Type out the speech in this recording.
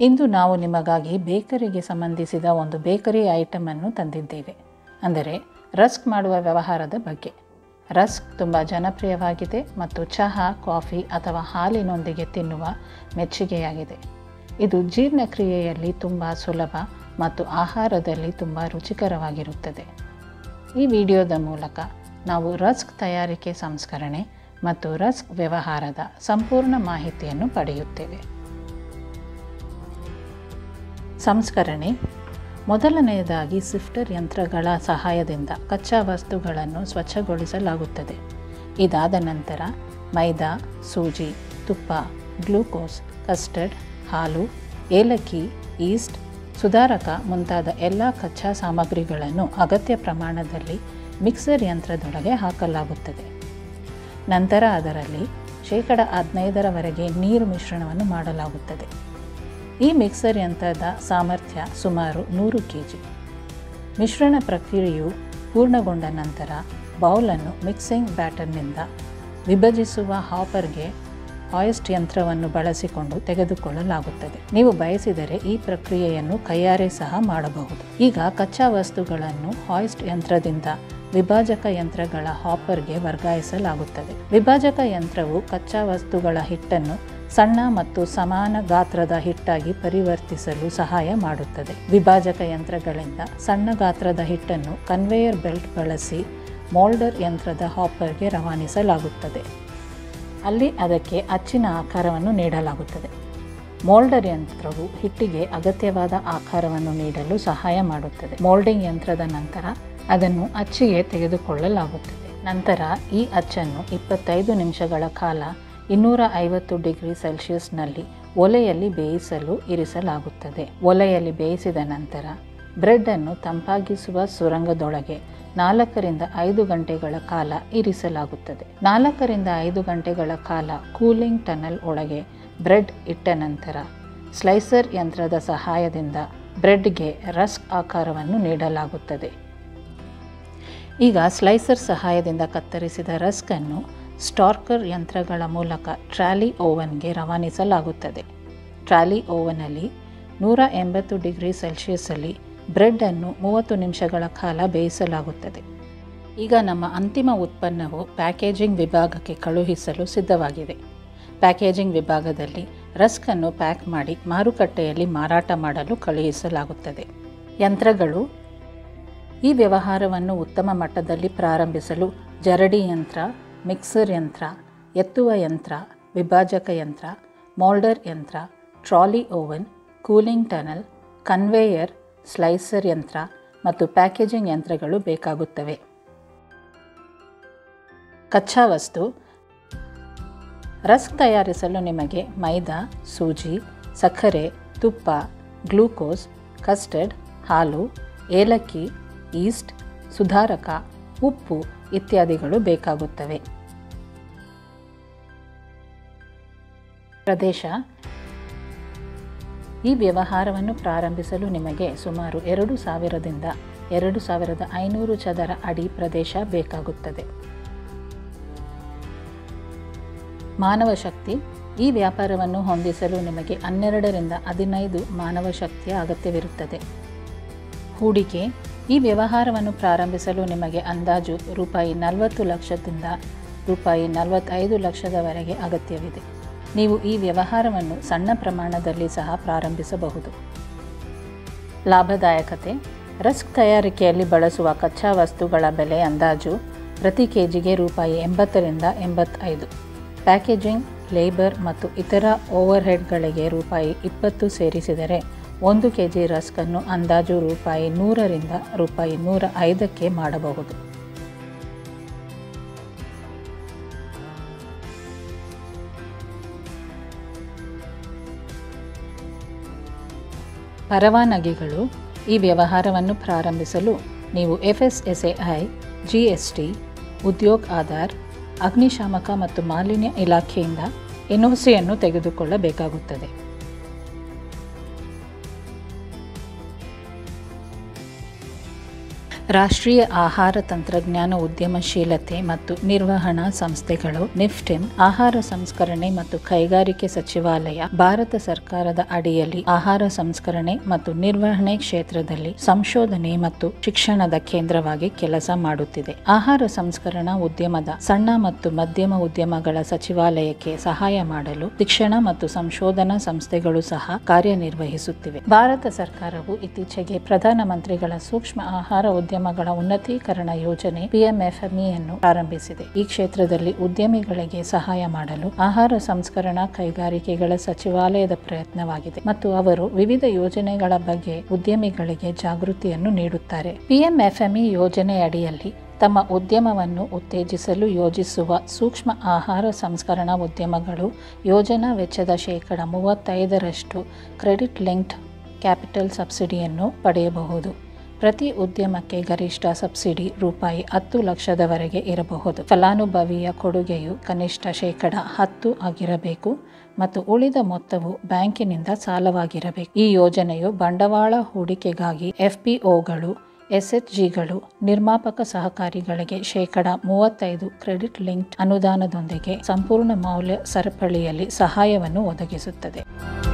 ಇಂದು ನಾವು ನಿಮಗಾಗಿ ಬೇಕರಿಗೆ ಸಂಬಂಧಿಸಿದ ಒಂದು ಬೇಕರಿ ಐಟಮನ್ನು ತಂದಿದ್ದೇವೆ ಅಂದರೆ ರಸ್ಕ್ ಮಾಡುವ ವ್ಯವಹಾರದ ಬಗ್ಗೆ ರಸ್ಕ್ ತುಂಬ ಜನಪ್ರಿಯವಾಗಿದೆ ಮತ್ತು ಚಹಾ ಕಾಫಿ ಅಥವಾ ಹಾಲಿನೊಂದಿಗೆ ತಿನ್ನುವ ಮೆಚ್ಚುಗೆಯಾಗಿದೆ ಇದು ಜೀರ್ಣಕ್ರಿಯೆಯಲ್ಲಿ ತುಂಬ ಸುಲಭ ಮತ್ತು ಆಹಾರದಲ್ಲಿ ತುಂಬ ರುಚಿಕರವಾಗಿರುತ್ತದೆ ಈ ವಿಡಿಯೋದ ಮೂಲಕ ನಾವು ರಸ್ಕ್ ತಯಾರಿಕೆ ಸಂಸ್ಕರಣೆ ಮತ್ತು ರಸ್ಕ್ ವ್ಯವಹಾರದ ಸಂಪೂರ್ಣ ಮಾಹಿತಿಯನ್ನು ಪಡೆಯುತ್ತೇವೆ ಸಂಸ್ಕರಣೆ ಮೊದಲನೆಯದಾಗಿ ಸಿಫ್ಟರ್ ಯಂತ್ರಗಳ ಸಹಾಯದಿಂದ ಕಚ್ಚಾ ವಸ್ತುಗಳನ್ನು ಸ್ವಚ್ಛಗೊಳಿಸಲಾಗುತ್ತದೆ ಇದಾದ ನಂತರ ಮೈದಾ ಸೂಜಿ ತುಪ್ಪ ಗ್ಲೂಕೋಸ್ ಕಸ್ಟರ್ಡ್ ಹಾಲು ಏಲಕ್ಕಿ ಈಸ್ಟ್ ಸುಧಾರಕ ಮುಂತಾದ ಎಲ್ಲ ಕಚ್ಚಾ ಸಾಮಗ್ರಿಗಳನ್ನು ಅಗತ್ಯ ಪ್ರಮಾಣದಲ್ಲಿ ಮಿಕ್ಸರ್ ಯಂತ್ರದೊಳಗೆ ಹಾಕಲಾಗುತ್ತದೆ ನಂತರ ಅದರಲ್ಲಿ ಶೇಕಡ ಹದಿನೈದರವರೆಗೆ ನೀರು ಮಿಶ್ರಣವನ್ನು ಮಾಡಲಾಗುತ್ತದೆ ಈ ಮಿಕ್ಸರ್ ಯಂತ್ರದ ಸಾಮರ್ಥ್ಯ ಸುಮಾರು ನೂರು ಕೆ ಜಿ ಮಿಶ್ರಣ ಪ್ರಕ್ರಿಯೆಯು ಪೂರ್ಣಗೊಂಡ ನಂತರ ಬೌಲನ್ನು ಮಿಕ್ಸಿಂಗ್ ಬ್ಯಾಟರ್ನಿಂದ ವಿಭಜಿಸುವ ಹಾಪರ್ಗೆ ಹಾಯಿಸ್ಟ್ ಯಂತ್ರವನ್ನು ಬಳಸಿಕೊಂಡು ತೆಗೆದುಕೊಳ್ಳಲಾಗುತ್ತದೆ ನೀವು ಬಯಸಿದರೆ ಈ ಪ್ರಕ್ರಿಯೆಯನ್ನು ಕೈಯಾರೆ ಸಹ ಮಾಡಬಹುದು ಈಗ ಕಚ್ಚಾ ವಸ್ತುಗಳನ್ನು ಹಾಯಿಸ್ಟ್ ಯಂತ್ರದಿಂದ ವಿಭಾಜಕ ಯಂತ್ರಗಳ ಹಾಪರ್ಗೆ ವರ್ಗಾಯಿಸಲಾಗುತ್ತದೆ ವಿಭಾಜಕ ಯಂತ್ರವು ಕಚ್ಚಾ ವಸ್ತುಗಳ ಹಿಟ್ಟನ್ನು ಸಣ್ಣ ಮತ್ತು ಸಮಾನ ಗಾತ್ರದ ಹಿಟ್ಟಾಗಿ ಪರಿವರ್ತಿಸಲು ಸಹಾಯ ಮಾಡುತ್ತದೆ ವಿಭಾಜಕ ಯಂತ್ರಗಳಿಂದ ಸಣ್ಣ ಗಾತ್ರದ ಹಿಟ್ಟನ್ನು ಕನ್ವೇಯರ್ ಬೆಲ್ಟ್ ಬಳಸಿ ಮೋಲ್ಡರ್ ಯಂತ್ರದ ಹಾಪರ್ಗೆ ರವಾನಿಸಲಾಗುತ್ತದೆ ಅಲ್ಲಿ ಅದಕ್ಕೆ ಅಚ್ಚಿನ ಆಕಾರವನ್ನು ನೀಡಲಾಗುತ್ತದೆ ಮೋಲ್ಡರ್ ಯಂತ್ರವು ಹಿಟ್ಟಿಗೆ ಅಗತ್ಯವಾದ ಆಕಾರವನ್ನು ನೀಡಲು ಸಹಾಯ ಮಾಡುತ್ತದೆ ಮೋಲ್ಡಿಂಗ್ ಯಂತ್ರದ ನಂತರ ಅದನ್ನು ಅಚ್ಚಿಗೆ ತೆಗೆದುಕೊಳ್ಳಲಾಗುತ್ತದೆ ನಂತರ ಈ ಅಚ್ಚನ್ನು ಇಪ್ಪತ್ತೈದು ನಿಮಿಷಗಳ ಕಾಲ ಇನ್ನೂರ ಐವತ್ತು ಡಿಗ್ರಿ ಸೆಲ್ಸಿಯಸ್ನಲ್ಲಿ ಒಲೆಯಲ್ಲಿ ಬೇಯಿಸಲು ಇರಿಸಲಾಗುತ್ತದೆ ಒಲೆಯಲ್ಲಿ ಬೇಯಿಸಿದ ನಂತರ ಬ್ರೆಡ್ಡನ್ನು ತಂಪಾಗಿಸುವ ಸುರಂಗದೊಳಗೆ ನಾಲ್ಕರಿಂದ ಐದು ಗಂಟೆಗಳ ಕಾಲ ಇರಿಸಲಾಗುತ್ತದೆ ನಾಲ್ಕರಿಂದ ಐದು ಗಂಟೆಗಳ ಕಾಲ ಕೂಲಿಂಗ್ ಟನಲ್ ಒಳಗೆ ಬ್ರೆಡ್ ಇಟ್ಟ ನಂತರ ಸ್ಲೈಸರ್ ಯಂತ್ರದ ಸಹಾಯದಿಂದ ಬ್ರೆಡ್ಗೆ ರಸ್ಕ್ ಆಕಾರವನ್ನು ನೀಡಲಾಗುತ್ತದೆ ಈಗ ಸ್ಲೈಸರ್ ಸಹಾಯದಿಂದ ಕತ್ತರಿಸಿದ ರಸ್ಕನ್ನು ಸ್ಟಾರ್ಕರ್ ಯಂತ್ರಗಳ ಮೂಲಕ ಟ್ರಾಲಿ ಓವನ್ಗೆ ರವಾನಿಸಲಾಗುತ್ತದೆ ಟ್ರಾಲಿ ಓವನಲ್ಲಿ ನೂರ ಎಂಬತ್ತು ಡಿಗ್ರಿ ಸೆಲ್ಸಿಯಸ್ಸಲ್ಲಿ ಬ್ರೆಡ್ಡನ್ನು ಮೂವತ್ತು ನಿಮಿಷಗಳ ಕಾಲ ಬೇಯಿಸಲಾಗುತ್ತದೆ ಈಗ ನಮ್ಮ ಅಂತಿಮ ಉತ್ಪನ್ನವು ಪ್ಯಾಕೇಜಿಂಗ್ ವಿಭಾಗಕ್ಕೆ ಕಳುಹಿಸಲು ಸಿದ್ಧವಾಗಿದೆ ಪ್ಯಾಕೇಜಿಂಗ್ ವಿಭಾಗದಲ್ಲಿ ರಸ್ಕನ್ನು ಪ್ಯಾಕ್ ಮಾಡಿ ಮಾರುಕಟ್ಟೆಯಲ್ಲಿ ಮಾರಾಟ ಮಾಡಲು ಕಳುಹಿಸಲಾಗುತ್ತದೆ ಯಂತ್ರಗಳು ಈ ವ್ಯವಹಾರವನ್ನು ಉತ್ತಮ ಮಟ್ಟದಲ್ಲಿ ಪ್ರಾರಂಭಿಸಲು ಜರಡಿ ಯಂತ್ರ ಮಿಕ್ಸರ್ ಯಂತ್ರ ಎತ್ತುವ ಯಂತ್ರ ವಿಭಾಜಕ ಯಂತ್ರ ಮೋಲ್ಡರ್ ಯಂತ್ರ trolley oven cooling tunnel conveyor slicer ಯಂತ್ರ ಮತ್ತು ಪ್ಯಾಕೇಜಿಂಗ್ ಯಂತ್ರಗಳು ಬೇಕಾಗುತ್ತವೆ ಕಚ್ಚಾ ವಸ್ತು ರಸ್ಕ್ ತಯಾರಿಸಲು ನಿಮಗೆ ಮೈದಾ ಸೂಜಿ ಸಕ್ಕರೆ ತುಪ್ಪ ಗ್ಲೂಕೋಸ್ ಕಸ್ಟರ್ಡ್ ಹಾಲು ಏಲಕ್ಕಿ ಈಸ್ಟ್ ಸುಧಾರಕ ಉಪ್ಪು ಇತ್ಯಾದಿಗಳು ಬೇಕಾಗುತ್ತವೆ ಪ್ರದೇಶ ಈ ವ್ಯವಹಾರವನ್ನು ಪ್ರಾರಂಭಿಸಲು ನಿಮಗೆ ಸುಮಾರು ಎರಡು ಸಾವಿರದಿಂದ ಎರಡು ಸಾವಿರದ ಐನೂರು ಚದರ ಅಡಿ ಪ್ರದೇಶ ಬೇಕಾಗುತ್ತದೆ ಮಾನವ ಶಕ್ತಿ ಈ ವ್ಯಾಪಾರವನ್ನು ಹೊಂದಿಸಲು ನಿಮಗೆ ಹನ್ನೆರಡರಿಂದ ಹದಿನೈದು ಮಾನವ ಶಕ್ತಿಯ ಅಗತ್ಯವಿರುತ್ತದೆ ಹೂಡಿಕೆ ಈ ವ್ಯವಹಾರವನ್ನು ಪ್ರಾರಂಭಿಸಲು ನಿಮಗೆ ಅಂದಾಜು ರೂಪಾಯಿ ನಲವತ್ತು ಲಕ್ಷದಿಂದ ರೂಪಾಯಿ ನಲವತ್ತೈದು ಲಕ್ಷದವರೆಗೆ ಅಗತ್ಯವಿದೆ ನೀವು ಈ ವ್ಯವಹಾರವನ್ನು ಸಣ್ಣ ಪ್ರಮಾಣದಲ್ಲಿ ಸಹ ಪ್ರಾರಂಭಿಸಬಹುದು ಲಾಭದಾಯಕತೆ ರಸ್ಕ್ ತಯಾರಿಕೆಯಲ್ಲಿ ಬಳಸುವ ಕಚ್ಚಾ ವಸ್ತುಗಳ ಬೆಲೆ ಅಂದಾಜು ಪ್ರತಿ ಕೆ ಜಿಗೆ ರೂಪಾಯಿ ಎಂಬತ್ತರಿಂದ ಎಂಬತ್ತೈದು ಪ್ಯಾಕೇಜಿಂಗ್ ಲೇಬರ್ ಮತ್ತು ಇತರ ಓವರ್ಹೆಡ್ಗಳಿಗೆ ರೂಪಾಯಿ ಇಪ್ಪತ್ತು ಸೇರಿಸಿದರೆ ಒಂದು ಕೆ ಜಿ ರಸ್ಕನ್ನು ಅಂದಾಜು ರೂಪಾಯಿ ನೂರರಿಂದ ರೂಪಾಯಿ ನೂರ ಐದಕ್ಕೆ ಮಾಡಬಹುದು ಪರವಾನಗಿಗಳು ಈ ವ್ಯವಹಾರವನ್ನು ಪ್ರಾರಂಭಿಸಲು ನೀವು F S S A I G S T Udyog Aadhaar ಅಗ್ನಿಶಾಮಕ ಮತ್ತು ಮಾಲಿನ್ಯ ಇಲಾಖೆಯಿಂದ ಎನ್ ಒ ಸಿಯನ್ನು ತೆಗೆದುಕೊಳ್ಳಬೇಕಾಗುತ್ತದೆ ರಾಷ್ಟ್ರೀಯ ಆಹಾರ ತಂತ್ರಜ್ಞಾನ ಉದ್ಯಮಶೀಲತೆ ಮತ್ತು ನಿರ್ವಹಣಾ ಸಂಸ್ಥೆಗಳು ನಿಫ್ಟಿನ್ ಆಹಾರ ಸಂಸ್ಕರಣೆ ಮತ್ತು ಕೈಗಾರಿಕೆ ಸಚಿವಾಲಯ ಭಾರತ ಸರ್ಕಾರದ ಅಡಿಯಲ್ಲಿ ಆಹಾರ ಸಂಸ್ಕರಣೆ ಮತ್ತು ನಿರ್ವಹಣೆ ಕ್ಷೇತ್ರದಲ್ಲಿ ಸಂಶೋಧನೆ ಮತ್ತು ಶಿಕ್ಷಣದ ಕೇಂದ್ರವಾಗಿ ಕೆಲಸ ಮಾಡುತ್ತಿದೆ ಆಹಾರ ಸಂಸ್ಕರಣಾ ಉದ್ಯಮದ ಸಣ್ಣ ಮತ್ತು ಮಧ್ಯಮ ಉದ್ಯಮಗಳ ಸಚಿವಾಲಯಕ್ಕೆ ಸಹಾಯ ಮಾಡಲು ಶಿಕ್ಷಣ ಮತ್ತು ಸಂಶೋಧನಾ ಸಂಸ್ಥೆಗಳು ಸಹ ಕಾರ್ಯನಿರ್ವಹಿಸುತ್ತಿವೆ ಭಾರತ ಸರ್ಕಾರವು ಇತ್ತೀಚೆಗೆ ಪ್ರಧಾನಮಂತ್ರಿಗಳ ಸೂಕ್ಷ್ಮ ಆಹಾರ ಉದ್ಯಮಗಳ ಉನ್ನತೀಕರಣ ಯೋಜನೆ ಪಿಎಂಎಫ್ಎಂಇ ಅನ್ನು ಪ್ರಾರಂಭಿಸಿದೆ ಈ ಕ್ಷೇತ್ರದಲ್ಲಿ ಉದ್ಯಮಿಗಳಿಗೆ ಸಹಾಯ ಮಾಡಲು ಆಹಾರ ಸಂಸ್ಕರಣಾ ಕೈಗಾರಿಕೆಗಳ ಸಚಿವಾಲಯದ ಪ್ರಯತ್ನವಾಗಿದೆ ಮತ್ತು ಅವರು ವಿವಿಧ ಯೋಜನೆಗಳ ಬಗ್ಗೆ ಉದ್ಯಮಿಗಳಿಗೆ ಜಾಗೃತಿಯನ್ನು ನೀಡುತ್ತಾರೆ ಪಿಎಂಎಫ್ಎಂಇ ಯೋಜನೆ ಅಡಿಯಲ್ಲಿ ತಮ್ಮ ಉದ್ಯಮವನ್ನು ಉತ್ತೇಜಿಸಲು ಯೋಜಿಸುವ ಸೂಕ್ಷ್ಮ ಆಹಾರ ಸಂಸ್ಕರಣಾ ಉದ್ಯಮಗಳು ಯೋಜನಾ ವೆಚ್ಚದ ಶೇಕಡ ಮೂವತ್ತೈದರಷ್ಟು ಕ್ರೆಡಿಟ್ ಲಿಂಕ್ಡ್ ಕ್ಯಾಪಿಟಲ್ ಸಬ್ಸಿಡಿಯನ್ನು ಪಡೆಯಬಹುದು ಪ್ರತಿ ಉದ್ಯಮಕ್ಕೆ ಗರಿಷ್ಠ ಸಬ್ಸಿಡಿ ರೂಪಾಯಿ ಹತ್ತು ಲಕ್ಷದವರೆಗೆ ಇರಬಹುದು ಫಲಾನುಭವಿಯ ಕೊಡುಗೆಯು ಕನಿಷ್ಠ ಶೇಕಡ ಹತ್ತು ಆಗಿರಬೇಕು ಮತ್ತು ಉಳಿದ ಮೊತ್ತವು ಬ್ಯಾಂಕಿನಿಂದ ಸಾಲವಾಗಿರಬೇಕು ಈ ಯೋಜನೆಯು ಬಂಡವಾಳ ಹೂಡಿಕೆಗಾಗಿ ಎಫ್ಪಿಒಗಳು ಎಸ್ಎಚ್ಜಿಗಳು ನಿರ್ಮಾಪಕ ಸಹಕಾರಿಗಳಿಗೆ ಶೇಕಡ ಮೂವತ್ತೈದು ಕ್ರೆಡಿಟ್ ಲಿಂಕ್ಡ್ ಅನುದಾನದೊಂದಿಗೆ ಸಂಪೂರ್ಣ ಮೌಲ್ಯ ಸರಪಳಿಯಲ್ಲಿ ಸಹಾಯವನ್ನು ಒದಗಿಸುತ್ತದೆ